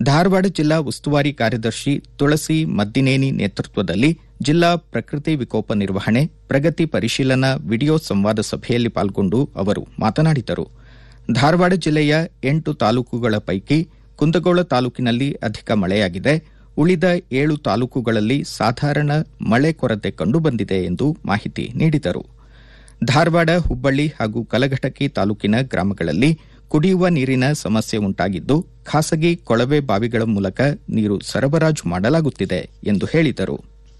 ಧಾರವಾಡ ಜಿಲ್ಲಾ ಉಸ್ತುವಾರಿ ಕಾರ್ಯದರ್ಶಿ ತುಳಸಿ ಮದ್ದಿನೇನಿ ನೇತೃತ್ವದಲ್ಲಿ ಜಿಲ್ಲಾ ಪ್ರಕೃತಿ ವಿಕೋಪ ನಿರ್ವಹಣೆ ಪ್ರಗತಿ ಪರಿಶೀಲನಾ ವಿಡಿಯೋ ಸಂವಾದ ಸಭೆಯಲ್ಲಿ ಪಾಲ್ಗೊಂಡು ಅವರು ಮಾತನಾಡಿದರು ಧಾರವಾಡ ಜಿಲ್ಲೆಯ ಎಂಟು ತಾಲೂಕುಗಳ ಪೈಕಿ ಕುಂದಗೋಳ ತಾಲೂಕಿನಲ್ಲಿ ಅಧಿಕ ಮಳೆಯಾಗಿದೆ ಉಳಿದ ಏಳು ತಾಲೂಕುಗಳಲ್ಲಿ ಸಾಧಾರಣ ಮಳೆ ಕೊರತೆ ಕಂಡುಬಂದಿದೆ ಎಂದು ಮಾಹಿತಿ ನೀಡಿದರು ಧಾರವಾಡ ಹುಬ್ಬಳ್ಳಿ ಹಾಗೂ ಕಲಘಟಕಿ ತಾಲೂಕಿನ ಗ್ರಾಮಗಳಲ್ಲಿ ಕುಡಿಯುವ ನೀರಿನ ಸಮಸ್ಯೆ ಉಂಟಾಗಿದ್ದು ಖಾಸಗಿ ಕೊಳವೆ ಬಾವಿಗಳ ಮೂಲಕ ನೀರು ಸರಬರಾಜು ಮಾಡಲಾಗುತ್ತಿದೆ ಎಂದು ಹೇಳಿದರು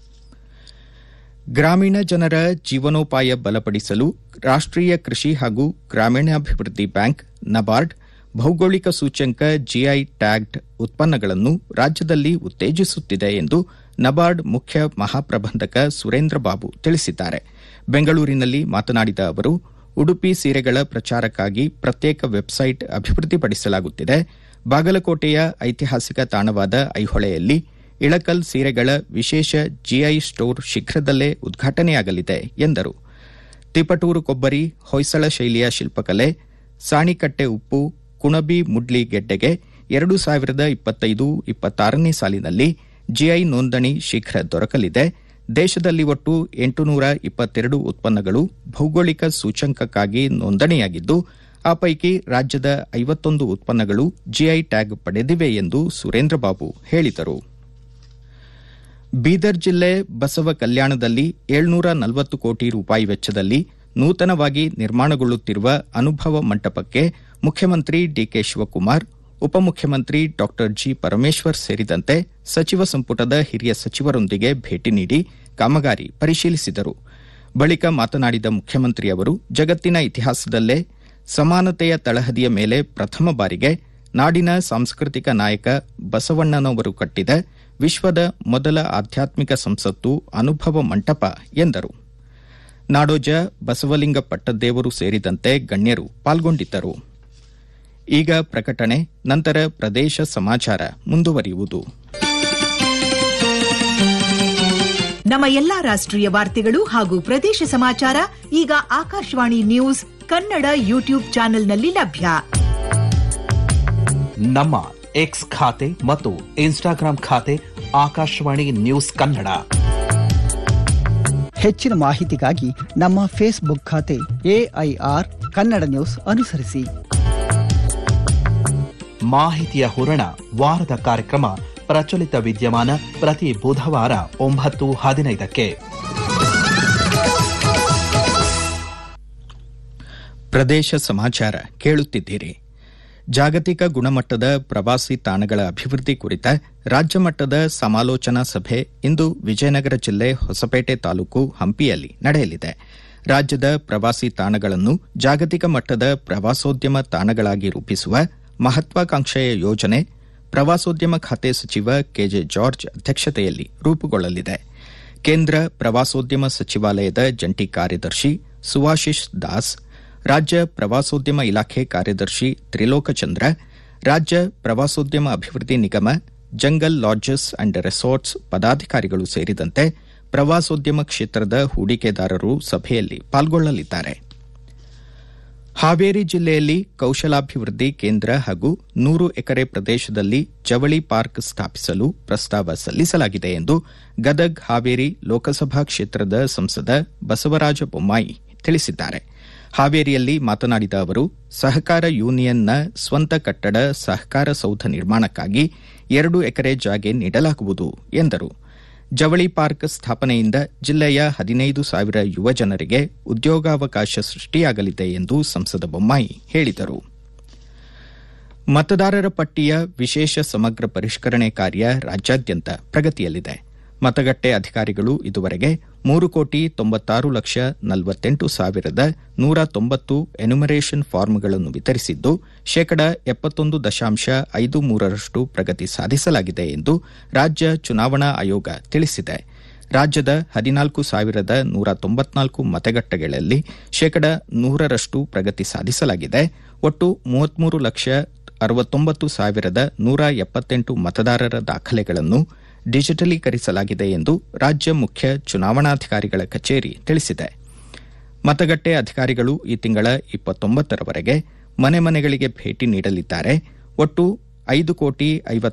ಗ್ರಾಮೀಣ ಜನರ ಜೀವನೋಪಾಯ ಬಲಪಡಿಸಲು ರಾಷ್ಟೀಯ ಕೃಷಿ ಹಾಗೂ ಗ್ರಾಮೀಣಾಭಿವೃದ್ಧಿ ಬ್ಯಾಂಕ್ ನಬಾರ್ಡ್ ಭೌಗೋಳಿಕ ಸೂಚ್ಯಂಕ ಜಿಐ ಟ್ಯಾಗ್ಡ್ ಉತ್ಪನ್ನಗಳನ್ನು ರಾಜ್ಯದಲ್ಲಿ ಉತ್ತೇಜಿಸುತ್ತಿದೆ ಎಂದು ನಬಾರ್ಡ್ ಮುಖ್ಯ ಮಹಾಪ್ರಬಂಧಕ ಸುರೇಂದ್ರ ಬಾಬು ತಿಳಿಸಿದ್ದಾರೆ ಬೆಂಗಳೂರಿನಲ್ಲಿ ಮಾತನಾಡಿದ ಅವರು ಉಡುಪಿ ಸೀರೆಗಳ ಪ್ರಚಾರಕ್ಕಾಗಿ ಪ್ರತ್ಯೇಕ ವೆಬ್ಸೈಟ್ ಅಭಿವೃದ್ಧಿಪಡಿಸಲಾಗುತ್ತಿದೆ ಬಾಗಲಕೋಟೆಯ ಐತಿಹಾಸಿಕ ತಾಣವಾದ ಐಹೊಳೆಯಲ್ಲಿ ಇಳಕಲ್ ಸೀರೆಗಳ ವಿಶೇಷ ಜಿಐ ಸ್ಟೋರ್ ಶೀಘ್ರದಲ್ಲೇ ಉದ್ಘಾಟನೆಯಾಗಲಿದೆ ಎಂದರು ತಿಪಟೂರು ಕೊಬ್ಬರಿ ಹೊಯ್ಸಳ ಶೈಲಿಯ ಶಿಲ್ಪಕಲೆ ಸಾಣಿಕಟ್ಟೆ ಉಪ್ಪು ಕುಣಬಿ ಮುಡ್ಲಿ ಗೆಡ್ಡೆಗೆ ಎರಡು ಸಾವಿರದ ಇಪ್ಪತ್ತೈದು ಇಪ್ಪತ್ತಾರನೇ ಸಾಲಿನಲ್ಲಿ ಜಿಐ ನೋಂದಣಿ ಶೀಘ್ರ ದೊರಕಲಿದೆ ದೇಶದಲ್ಲಿ ಒಟ್ಟು ಎಂಟುನೂರ ಇಪ್ಪತ್ತೆರಡು ಉತ್ಪನ್ನಗಳು ಭೌಗೋಳಿಕ ಸೂಚ್ಯಂಕಕ್ಕಾಗಿ ನೋಂದಣಿಯಾಗಿದ್ದು ಆ ಪೈಕಿ ರಾಜ್ಯದ ಐವತ್ತೊಂದು ಉತ್ಪನ್ನಗಳು ಜಿಐ ಟ್ಯಾಗ್ ಪಡೆದಿವೆ ಎಂದು ಸುರೇಂದ್ರ ಬಾಬು ಹೇಳಿದರು ಬೀದರ್ ಜಿಲ್ಲೆ ಬಸವ ಕಲ್ಯಾಣದಲ್ಲಿ ಏಳ್ನೂರ ನಲವತ್ತು ಕೋಟಿ ರೂಪಾಯಿ ವೆಚ್ಚದಲ್ಲಿ ನೂತನವಾಗಿ ನಿರ್ಮಾಣಗೊಳ್ಳುತ್ತಿರುವ ಅನುಭವ ಮಂಟಪಕ್ಕೆ ಮುಖ್ಯಮಂತ್ರಿ ಡಿಕೆ ಶಿವಕುಮಾರ್ ಉಪಮುಖ್ಯಮಂತ್ರಿ ಡಾ ಜಿ ಪರಮೇಶ್ವರ್ ಸೇರಿದಂತೆ ಸಚಿವ ಸಂಪುಟದ ಹಿರಿಯ ಸಚಿವರೊಂದಿಗೆ ಭೇಟಿ ನೀಡಿ ಕಾಮಗಾರಿ ಪರಿಶೀಲಿಸಿದರು ಬಳಿಕ ಮಾತನಾಡಿದ ಮುಖ್ಯಮಂತ್ರಿ ಅವರು ಜಗತ್ತಿನ ಇತಿಹಾಸದಲ್ಲೇ ಸಮಾನತೆಯ ತಳಹದಿಯ ಮೇಲೆ ಪ್ರಥಮ ಬಾರಿಗೆ ನಾಡಿನ ಸಾಂಸ್ಕೃತಿಕ ನಾಯಕ ಬಸವಣ್ಣನವರು ಕಟ್ಟಿದ ವಿಶ್ವದ ಮೊದಲ ಆಧ್ಯಾತ್ಮಿಕ ಸಂಸತ್ತು ಅನುಭವ ಮಂಟಪ ಎಂದರು ನಾಡೋಜ ಬಸವಲಿಂಗ ಪಟ್ಟದೇವರು ಸೇರಿದಂತೆ ಗಣ್ಯರು ಪಾಲ್ಗೊಂಡಿದ್ದರು ಈಗ ಪ್ರಕಟಣೆ ನಂತರ ಪ್ರದೇಶ ಸಮಾಚಾರ ಮುಂದುವರಿಯುವುದು ನಮ್ಮ ಎಲ್ಲಾ ರಾಷ್ಟ್ರೀಯ ವಾರ್ತೆಗಳು ಹಾಗೂ ಪ್ರದೇಶ ಸಮಾಚಾರ ಈಗ ಆಕಾಶವಾಣಿ ನ್ಯೂಸ್ ಕನ್ನಡ ಯೂಟ್ಯೂಬ್ ಚಾನೆಲ್ನಲ್ಲಿ ಲಭ್ಯ ನಮ್ಮ ಎಕ್ಸ್ ಖಾತೆ ಮತ್ತು ಇನ್ಸ್ಟಾಗ್ರಾಂ ಖಾತೆ ಆಕಾಶವಾಣಿ ನ್ಯೂಸ್ ಕನ್ನಡ ಹೆಚ್ಚಿನ ಮಾಹಿತಿಗಾಗಿ ನಮ್ಮ ಫೇಸ್ಬುಕ್ ಖಾತೆ ಎಐಆರ್ ಕನ್ನಡ ನ್ಯೂಸ್ ಅನುಸರಿಸಿ ಮಾಹಿತಿಯ ಹೂರಣ ವಾರದ ಕಾರ್ಯಕ್ರಮ ಪ್ರಚಲಿತ ವಿದ್ಯಮಾನ ಪ್ರತಿ ಬುಧವಾರ ಒಂಬತ್ತು ಹದಿನೈದಕ್ಕೆ ಪ್ರದೇಶ ಸಮಾಚಾರ ಕೇಳುತ್ತಿದ್ದೀರಿ ಜಾಗತಿಕ ಗುಣಮಟ್ಟದ ಪ್ರವಾಸಿ ತಾಣಗಳ ಅಭಿವೃದ್ಧಿ ಕುರಿತ ರಾಜ್ಯ ಮಟ್ಟದ ಸಮಾಲೋಚನಾ ಸಭೆ ಇಂದು ವಿಜಯನಗರ ಜಿಲ್ಲೆ ಹೊಸಪೇಟೆ ತಾಲೂಕು ಹಂಪಿಯಲ್ಲಿ ನಡೆಯಲಿದೆ ರಾಜ್ಯದ ಪ್ರವಾಸಿ ತಾಣಗಳನ್ನು ಜಾಗತಿಕ ಮಟ್ಟದ ಪ್ರವಾಸೋದ್ಯಮ ತಾಣಗಳಾಗಿ ರೂಪಿಸುವ ಮಹತ್ವಾಕಾಂಕ್ಷೆಯ ಯೋಜನೆ ಪ್ರವಾಸೋದ್ಯಮ ಖಾತೆ ಸಚಿವ ಕೆಜೆ ಜಾರ್ಜ್ ಅಧ್ಯಕ್ಷತೆಯಲ್ಲಿ ರೂಪುಗೊಳ್ಳಲಿದೆ ಕೇಂದ್ರ ಪ್ರವಾಸೋದ್ಯಮ ಸಚಿವಾಲಯದ ಜಂಟಿ ಕಾರ್ಯದರ್ಶಿ ಸುವಾಶಿಶ್ ದಾಸ್ ರಾಜ್ಯ ಪ್ರವಾಸೋದ್ಯಮ ಇಲಾಖೆ ಕಾರ್ಯದರ್ಶಿ ತ್ರಿಲೋಕಚಂದ್ರ ರಾಜ್ಯ ಪ್ರವಾಸೋದ್ಯಮ ಅಭಿವೃದ್ಧಿ ನಿಗಮ ಜಂಗಲ್ ಲಾಡ್ಜಸ್ ಅಂಡ್ ರೆಸಾರ್ಟ್ಸ್ ಪದಾಧಿಕಾರಿಗಳು ಸೇರಿದಂತೆ ಪ್ರವಾಸೋದ್ಯಮ ಕ್ಷೇತ್ರದ ಹೂಡಿಕೆದಾರರು ಸಭೆಯಲ್ಲಿ ಪಾಲ್ಗೊಳ್ಳಲಿದ್ದಾರೆ ಹಾವೇರಿ ಜಿಲ್ಲೆಯಲ್ಲಿ ಕೌಶಲಾಭಿವೃದ್ಧಿ ಕೇಂದ್ರ ಹಾಗೂ ನೂರು ಎಕರೆ ಪ್ರದೇಶದಲ್ಲಿ ಜವಳಿ ಪಾರ್ಕ್ ಸ್ಥಾಪಿಸಲು ಪ್ರಸ್ತಾವ ಸಲ್ಲಿಸಲಾಗಿದೆ ಎಂದು ಗದಗ್ ಹಾವೇರಿ ಲೋಕಸಭಾ ಕ್ಷೇತ್ರದ ಸಂಸದ ಬಸವರಾಜ ಬೊಮ್ಮಾಯಿ ತಿಳಿಸಿದ್ದಾರೆ ಹಾವೇರಿಯಲ್ಲಿ ಮಾತನಾಡಿದ ಅವರು ಸಹಕಾರ ಯೂನಿಯನ್ನ ಸ್ವಂತ ಕಟ್ಟಡ ಸಹಕಾರ ಸೌಧ ನಿರ್ಮಾಣಕ್ಕಾಗಿ ಎರಡು ಎಕರೆ ಜಾಗೆ ನೀಡಲಾಗುವುದು ಎಂದರು ಜವಳಿ ಪಾರ್ಕ್ ಸ್ಥಾಪನೆಯಿಂದ ಜಿಲ್ಲೆಯ ಹದಿನೈದು ಸಾವಿರ ಯುವ ಜನರಿಗೆ ಉದ್ಯೋಗಾವಕಾಶ ಸೃಷ್ಟಿಯಾಗಲಿದೆ ಎಂದು ಸಂಸದ ಬೊಮ್ಮಾಯಿ ಹೇಳಿದರು ಮತದಾರರ ಪಟ್ಟಿಯ ವಿಶೇಷ ಸಮಗ್ರ ಪರಿಷ್ಕರಣೆ ಕಾರ್ಯ ರಾಜ್ಯಾದ್ಯಂತ ಪ್ರಗತಿಯಲ್ಲಿದೆ ಮತಗಟ್ಟೆ ಅಧಿಕಾರಿಗಳು ಇದುವರೆಗೆ ಮೂರು ಕೋಟಿ ತೊಂಬತ್ತಾರು ಲಕ್ಷ ನಲವತ್ತೆಂಟು ಸಾವಿರದ ನೂರ ತೊಂಬತ್ತು ಎನ್ಯುಮರೇಷನ್ ಫಾರ್ಮ್ಗಳನ್ನು ವಿತರಿಸಿದ್ದು ಶೇಕಡ ಎಪ್ಪತ್ತೊಂದು ದಶಾಂಶ ಐದು ಮೂರರಷ್ಟು ಪ್ರಗತಿ ಸಾಧಿಸಲಾಗಿದೆ ಎಂದು ರಾಜ್ಯ ಚುನಾವಣಾ ಆಯೋಗ ತಿಳಿಸಿದೆ ರಾಜ್ಯದ ಹದಿನಾಲ್ಕು ಸಾವಿರದ ನೂರ ತೊಂಬತ್ನಾಲ್ಕು ಮತಗಟ್ಟೆಗಳಲ್ಲಿ ಶೇಕಡ ನೂರರಷ್ಟು ಪ್ರಗತಿ ಸಾಧಿಸಲಾಗಿದೆ ಒಟ್ಟು ಮೂವತ್ಮೂರು ಲಕ್ಷ ಅರವತ್ತೊಂಬತ್ತು ಸಾವಿರದ ನೂರ ಎಪ್ಪತ್ತೆಂಟು ಮತದಾರರ ದಾಖಲೆಗಳನ್ನು ಡಿಜಿಟಲೀಕರಿಸಲಾಗಿದೆ ಎಂದು ರಾಜ್ಯ ಮುಖ್ಯ ಚುನಾವಣಾಧಿಕಾರಿಗಳ ಕಚೇರಿ ತಿಳಿಸಿದೆ ಮತಗಟ್ಟೆ ಅಧಿಕಾರಿಗಳು ಈ ತಿಂಗಳ ಇಪ್ಪತ್ತೊಂಬತ್ತರವರೆಗೆ ಮನೆ ಮನೆಗಳಿಗೆ ಭೇಟಿ ನೀಡಲಿದ್ದಾರೆ ಒಟ್ಟು ಐದು ಕೋಟಿ